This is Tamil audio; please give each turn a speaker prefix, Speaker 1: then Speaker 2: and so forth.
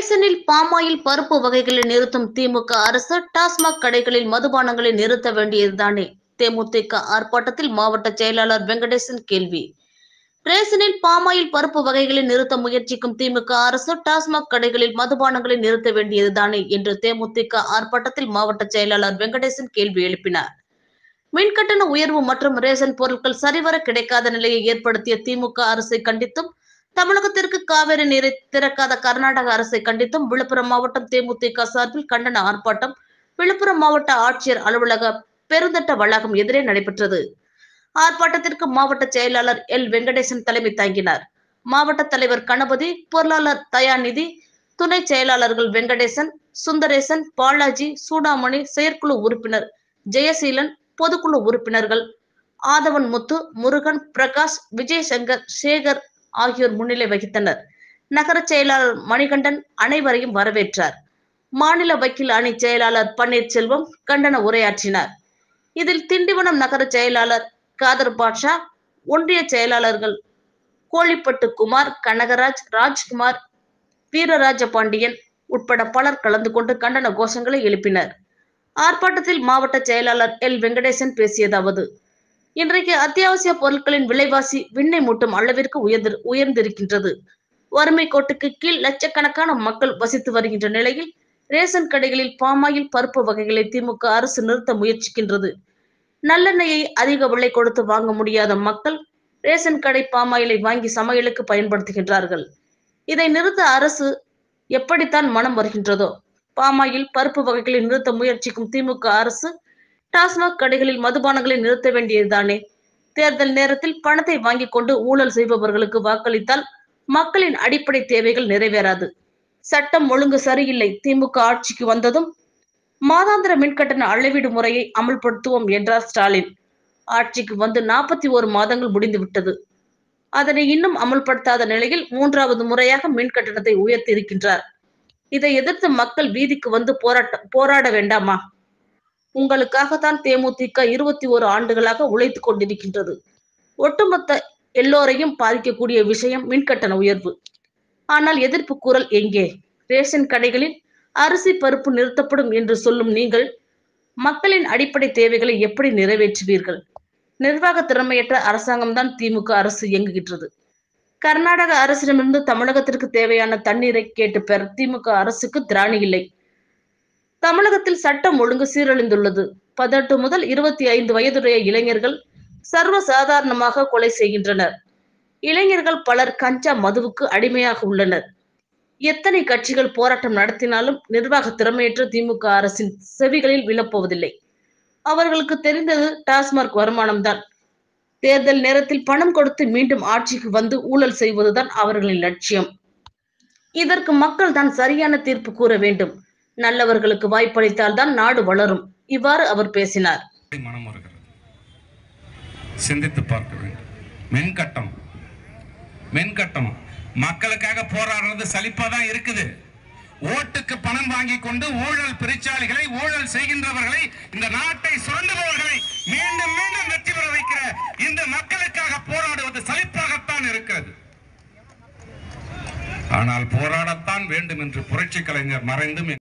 Speaker 1: ரேஷனில் பாமாயில் பருப்பு வகைகளை நிறுத்தும் திமுக அரசு டாஸ்மாக் கடைகளில் மதுபானங்களை நிறுத்த வேண்டியதுதானே தேமுதிக ஆர்ப்பாட்டத்தில் மாவட்ட செயலாளர் வெங்கடேசன் கேள்வி ரேஷனில் பாமாயில் பருப்பு வகைகளை நிறுத்த முயற்சிக்கும் திமுக அரசு டாஸ்மாக் கடைகளில் மதுபானங்களை நிறுத்த வேண்டியதுதானே என்று தேமுதிக ஆர்ப்பாட்டத்தில் மாவட்ட செயலாளர் வெங்கடேசன் கேள்வி எழுப்பினார் மின்கட்டண உயர்வு மற்றும் ரேஷன் பொருட்கள் சரிவர கிடைக்காத நிலையை ஏற்படுத்திய திமுக அரசை கண்டித்தும் தமிழகத்திற்கு காவிரி நீரை திறக்காத கர்நாடக அரசை கண்டித்தும் விழுப்புரம் மாவட்டம் தேமுதிக சார்பில் கண்டன ஆர்ப்பாட்டம் விழுப்புரம் மாவட்ட ஆட்சியர் அலுவலக பெருந்தட்ட வளாகம் எதிரே நடைபெற்றது ஆர்ப்பாட்டத்திற்கு மாவட்ட செயலாளர் எல் வெங்கடேசன் தலைமை தாங்கினார் மாவட்ட தலைவர் கணபதி பொருளாளர் தயாநிதி துணை செயலாளர்கள் வெங்கடேசன் சுந்தரேசன் பாலாஜி சூடாமணி செயற்குழு உறுப்பினர் ஜெயசீலன் பொதுக்குழு உறுப்பினர்கள் ஆதவன் முத்து முருகன் பிரகாஷ் விஜயசங்கர் சேகர் ஆகியோர் முன்னிலை வகித்தனர் நகர செயலாளர் மணிகண்டன் அனைவரையும் வரவேற்றார் மாநில வக்கீல் அணி செயலாளர் பன்னீர்செல்வம் கண்டன உரையாற்றினார் இதில் திண்டிவனம் நகர செயலாளர் காதர் பாட்ஷா ஒன்றிய செயலாளர்கள் கோழிப்பட்டு குமார் கனகராஜ் ராஜ்குமார் வீரராஜ பாண்டியன் உட்பட பலர் கலந்து கொண்டு கண்டன கோஷங்களை எழுப்பினர் ஆர்ப்பாட்டத்தில் மாவட்ட செயலாளர் எல் வெங்கடேசன் பேசியதாவது இன்றைக்கு அத்தியாவசிய பொருட்களின் விலைவாசி விண்ணை மூட்டும் அளவிற்கு உயர்ந்து உயர்ந்திருக்கின்றது வறுமை கோட்டுக்கு கீழ் லட்சக்கணக்கான மக்கள் வசித்து வருகின்ற நிலையில் ரேஷன் கடைகளில் பாமாயில் பருப்பு வகைகளை திமுக அரசு நிறுத்த முயற்சிக்கின்றது நல்லெண்ணெயை அதிக விலை கொடுத்து வாங்க முடியாத மக்கள் ரேஷன் கடை பாமாயிலை வாங்கி சமையலுக்கு பயன்படுத்துகின்றார்கள் இதை நிறுத்த அரசு எப்படித்தான் மனம் வருகின்றதோ பாமாயில் பருப்பு வகைகளை நிறுத்த முயற்சிக்கும் திமுக அரசு டாஸ்மாக் கடைகளில் மதுபானங்களை நிறுத்த வேண்டியதுதானே தேர்தல் நேரத்தில் பணத்தை வாங்கிக் கொண்டு ஊழல் செய்பவர்களுக்கு வாக்களித்தால் மக்களின் அடிப்படை தேவைகள் நிறைவேறாது சட்டம் ஒழுங்கு சரியில்லை திமுக ஆட்சிக்கு வந்ததும் மாதாந்திர மின்கட்டண அளவீடு முறையை அமல்படுத்துவோம் என்றார் ஸ்டாலின் ஆட்சிக்கு வந்து நாற்பத்தி ஒரு மாதங்கள் முடிந்து விட்டது அதனை இன்னும் அமல்படுத்தாத நிலையில் மூன்றாவது முறையாக மின் கட்டணத்தை உயர்த்தி இருக்கின்றார் இதை எதிர்த்து மக்கள் வீதிக்கு வந்து போராட்ட போராட வேண்டாமா உங்களுக்காகத்தான் தேமுதிக இருபத்தி ஒரு ஆண்டுகளாக உழைத்துக் கொண்டிருக்கின்றது ஒட்டுமொத்த எல்லோரையும் பாதிக்கக்கூடிய விஷயம் மின்கட்டண உயர்வு ஆனால் எதிர்ப்பு குரல் எங்கே ரேஷன் கடைகளில் அரிசி பருப்பு நிறுத்தப்படும் என்று சொல்லும் நீங்கள் மக்களின் அடிப்படை தேவைகளை எப்படி நிறைவேற்றுவீர்கள் நிர்வாக திறமையற்ற அரசாங்கம்தான் திமுக அரசு இயங்குகின்றது கர்நாடக அரசிடமிருந்து தமிழகத்திற்கு தேவையான தண்ணீரை கேட்டு பெற திமுக அரசுக்கு திராணி இல்லை தமிழகத்தில் சட்டம் ஒழுங்கு சீரழிந்துள்ளது பதினெட்டு முதல் இருபத்தி ஐந்து வயதுடைய இளைஞர்கள் சர்வ சாதாரணமாக கொலை செய்கின்றனர் இளைஞர்கள் பலர் கஞ்சா மதுவுக்கு அடிமையாக உள்ளனர் எத்தனை கட்சிகள் போராட்டம் நடத்தினாலும் நிர்வாக திறமையற்ற திமுக அரசின் செவிகளில் விழப்போவதில்லை அவர்களுக்கு தெரிந்தது டாஸ்மாக் வருமானம்தான் தேர்தல் நேரத்தில் பணம் கொடுத்து மீண்டும் ஆட்சிக்கு வந்து ஊழல் செய்வதுதான் அவர்களின் லட்சியம் இதற்கு மக்கள் தான் சரியான தீர்ப்பு கூற வேண்டும் நல்லவர்களுக்கு வாய்ப்பளித்தால் தான் நாடு வளரும் இவ்வாறு அவர் பேசினார்
Speaker 2: மனம் வருகிறது சிந்தித்து பார்க்க வேண்டும் மின்கட்டம் மின்கட்டம் மக்களுக்காக போராடுறது சலிப்பா தான் இருக்குது ஓட்டுக்கு பணம் வாங்கி கொண்டு ஊழல் பெருச்சாளிகளை ஊழல் செய்கின்றவர்களை இந்த நாட்டை சுரண்டுபவர்களை மீண்டும் மீண்டும் வெற்றி பெற வைக்கிற இந்த மக்களுக்காக போராடுவது சலிப்பாகத்தான் இருக்கிறது ஆனால் போராடத்தான் வேண்டும் என்று புரட்சி கலைஞர் மறைந்தும்